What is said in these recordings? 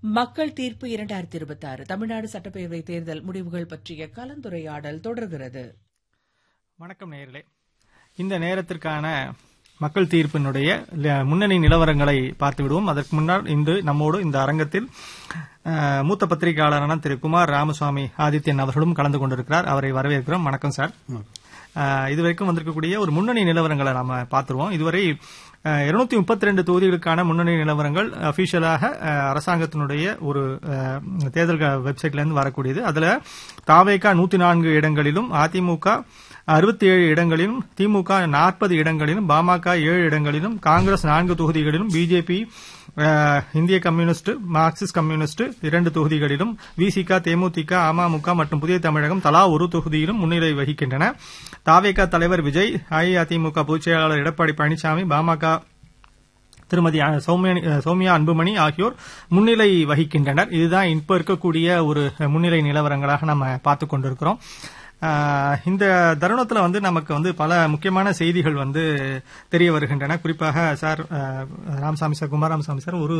மக்கள் தீர்ப்பு இரண்டாயிரத்தி இருபத்தி ஆறு தமிழ்நாடு சட்டப்பேரவை தேர்தல் முடிவுகள் பற்றிய கலந்துரையாடல் தொடர்கிறது வணக்கம் நேயர்களே இந்த நேரத்திற்கான மக்கள் தீர்ப்பினுடைய ல- முன்னணி நிலவரங்களை பார்த்து விடுவோம் அதற்கு முன்னால் இன்று நம்மோடு இந்த அரங்கத்தில் அஹ், மூத்த பத்திரிகையாளரான திரு குமார் ராமசுவாமி ஆதித்யன் அவர்களும் கலந்து கொண்டிருக்கிறார் அவரை வரவேற்கிறோம் வணக்கம் சார் அஹ், இதுவரைக்கும் வந்திருக்கக்கூடிய ஒரு முன்னணி நிலவரங்களை நாம பார்த்துருவோம் இதுவரை இருநூத்தி முப்பத்தி ரெண்டு தொகுதிகளுக்கான முன்னணி நிலவரங்கள் அபிஷியலாக அரசாங்கத்தினுடைய ஒரு அஹ், தேர்தல் க- வெப்சைட்ல இருந்து வரக்கூடியது அதுல தாவேகா நூத்தி நான்கு இடங்களிலும் அதிமுக அறுபத்தி ஏழு இடங்களிலும் திமுக நாற்பது இடங்களிலும் பாமக ஏழு இடங்களிலும் காங்கிரஸ் நான்கு தொகுதிகளிலும் பிஜேபி இந்திய கம்யூனிஸ்ட் மார்க்சிஸ்ட் கம்யூனிஸ்ட் இரண்டு தொகுதிகளிலும் விசிக தேமுதிக அமமுக மற்றும் புதிய தமிழகம் தலா ஒரு தொகுதியிலும் முன்னிலை வகிக்கின்றன தாவேகா தலைவர் விஜய் அஇஅதிமுக பொதுச் செயலாளர் எடப்பாடி பழனிசாமி பாமக திருமதி அ- சௌமியா சௌமியா அன்புமணி ஆகியோர் முன்னிலை வகிக்கின்றனர் இதுதான் இப்ப இருக்கக்கூடிய ஒரு முன்னிலை நிலவரங்களாக நம்ம பார்த்து கொண்டிருக்கிறோம் ஆஹ் இந்த தருணத்துல வந்து நமக்கு வந்து பல முக்கியமான செய்திகள் வந்து தெரிய வருகின்றன குறிப்பாக சார் ஆஹ் ராமசாமி சார் குமார் ராமசாமி சார் ஒரு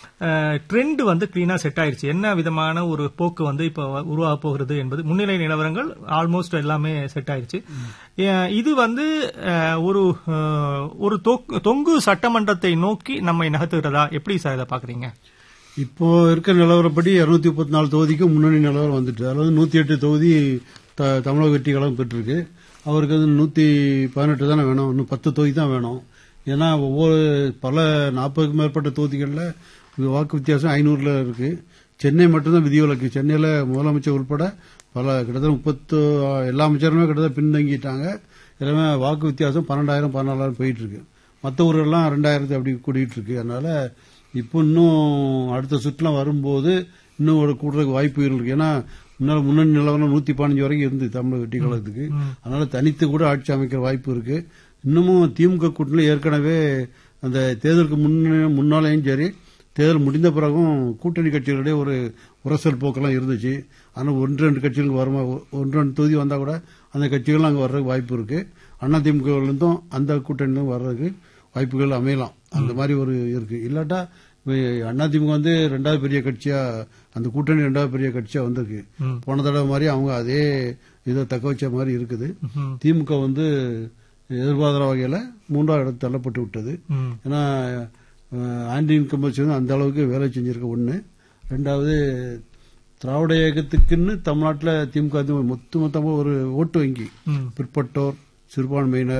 ட்ரெண்ட் வந்து கிளீனா செட் ஆயிருச்சு என்ன விதமான ஒரு போக்கு வந்து இப்போ உருவாக போகிறது என்பது முன்னிலை நிலவரங்கள் ஆல்மோஸ்ட் எல்லாமே செட் ஆயிருச்சு அஹ் இது வந்து அஹ், ஒரு அஹ், ஒரு தொக்- தொங்கு சட்டமன்றத்தை நோக்கி நம்மை நகர்த்துகிறதா எப்படி சார் இதை பாக்குறீங்க இப்போ இருக்க நிலவரப்படி இருநூத்தி முப்பத்தி நாலு தொகுதிக்கு முன்னணி நிலவரம் வந்துட்டு அதாவது நூத்தி எட்டு தொகுதி த- தமிழக வெற்றி கழகம் பெற்றிருக்கு அவருக்கு வந்து நூத்தி பதினெட்டு தானே வேணும் இன்னும் பத்து தொகுதி தான் வேணும் ஏன்னா ஒவ்வொரு பல நாற்பதுக்கும் மேற்பட்ட தொகுதிகளில் வாக்கு வித்தியாசம் ஐநூறுல இருக்கு சென்னை மட்டும்தான் விதிவிலக்கு சென்னையில முதலமைச்சர் உட்பட பல கிட்டத்தட்ட முப்பத்து எல்லா அமைச்சருமே கிட்டத்தட்ட பின்தங்கிட்டாங்க எல்லாமே வாக்கு வித்தியாசம் பன்னெண்டாயிரம் பதினாலாயிரம் போயிட்டு இருக்கு மற்ற ஊரெல்லாம் ரெண்டாயிரத்து அப்படி கூடிட்டு இருக்கு அதனால இப்போ இன்னும் அடுத்த சுற்றுலாம் வரும்போது இன்னும் ஒரு கூடுறதுக்கு வாய்ப்புகள் இருக்கு ஏன்னா முன்னால முன்னணி நிலவரம் நூத்தி பதினஞ்சு வரைக்கும் இருந்து தமிழக வெற்றி கழகத்துக்கு அதனால தனித்து கூட ஆட்சி அமைக்கிற வாய்ப்பு இருக்கு இன்னமும் திமுக கூட்டணியில் ஏற்கனவே அந்த தேர்தலுக்கு முன்ன முன்னாலேயும் சரி தேர்தல் முடிந்த பிறகும் கூட்டணி கட்சிகளிடையே ஒரு உரசல் போக்கெல்லாம் இருந்துச்சு ஆனால் ஒன்று ரெண்டு கட்சிகளுக்கு வருமா ஒன்று ரெண்டு தொகுதி வந்தா கூட அந்த கட்சிகள் அங்கே வர்றதுக்கு வாய்ப்பு இருக்கு அண்ணா திமுகவிலிருந்தும் அந்த கூட்டணியிலும் வர்றதுக்கு வாய்ப்புகள் அமையலாம் அந்த மாதிரி ஒரு இருக்கு இல்லாட்டா அண்ணா திமுக வந்து ரெண்டாவது பெரிய கட்சியா அந்த கூட்டணி ரெண்டாவது பெரிய கட்சியா வந்திருக்கு போன தடவை மாதிரி அவங்க அதே இதை தக்க வச்ச மாதிரி இருக்குது திமுக வந்து எதிர்பாராத வகையில மூன்றாவது இடத்து தள்ளப்பட்டு விட்டது ம். ஏன்னா அஹ், ஆன்டி இன்கம்பல்ஸ் வந்து அந்த அளவுக்கு வேலை செஞ்சிருக்க ஒண்ணு ரெண்டாவது திராவிட இயக்கத்துக்குன்னு தமிழ்நாட்டில் திமுக வந்து மொத்த மொத்தமாக ஒரு ஓட்டு வங்கி ம். பிற்பட்டோர் சிறுபான்மையினர்